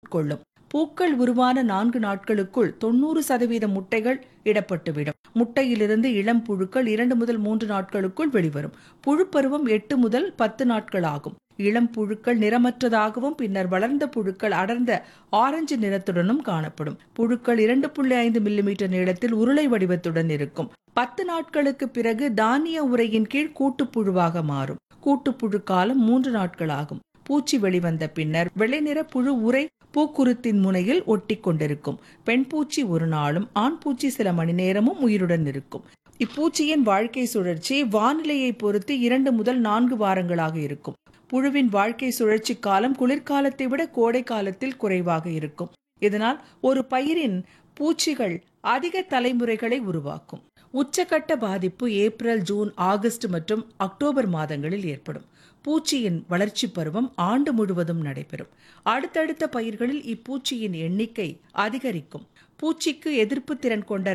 உட்கொள்ளும் பூக்கள் உருவான நான்கு நாட்களுக்குள் தொண்ணூறு சதவீத முட்டைகள் இடப்பட்டுவிடும் முட்டையிலிருந்து இளம் புழுக்கள் இரண்டு முதல் மூன்று நாட்களுக்குள் வெளிவரும் புழுப்பருவம் எட்டு முதல் பத்து நாட்கள் ஆகும் இளம் புழுக்கள் நிறமற்றதாகவும் பின்னர் வளர்ந்த புழுக்கள் அடர்ந்த ஆரஞ்சு நிறத்துடனும் காணப்படும் புழுக்கள் இரண்டு புள்ளி ஐந்து மில்லிமீட்டர் நீளத்தில் உருளை வடிவத்துடன் இருக்கும் பத்து நாட்களுக்கு பிறகு தானிய உரையின் கீழ் கூட்டுப்புழுவாக மாறும் கூட்டுப்புழு காலம் மூன்று நாட்கள் ஆகும் பூச்சி வெளிவந்த பின்னர் வெள்ளைநிற புழு உரை பூக்குருத்தின் முனையில் ஒட்டி கொண்டிருக்கும் பெண் பூச்சி ஒரு நாளும் ஆண் பூச்சி சில மணி நேரமும் உயிருடன் இருக்கும் இப்பூச்சியின் வாழ்க்கை சுழற்சி வானிலையை பொறுத்து இரண்டு முதல் நான்கு வாரங்களாக இருக்கும் புழுவின் வாழ்க்கை சுழற்சி காலம் குளிர்காலத்தை விட கோடை காலத்தில் குறைவாக இருக்கும் இதனால் ஒரு பயிரின் பூச்சிகள் அதிக தலைமுறைகளை உருவாக்கும் உச்சக்கட்ட பாதிப்பு ஏப்ரல் ஜூன் ஆகஸ்ட் மற்றும் அக்டோபர் மாதங்களில் ஏற்படும் பூச்சியின் வளர்ச்சி பருவம் ஆண்டு முழுவதும் நடைபெறும் அடுத்தடுத்த பயிர்களில் இப்பூச்சியின் எண்ணிக்கை அதிகரிக்கும் பூச்சிக்கு எதிர்ப்பு திறன் கொண்ட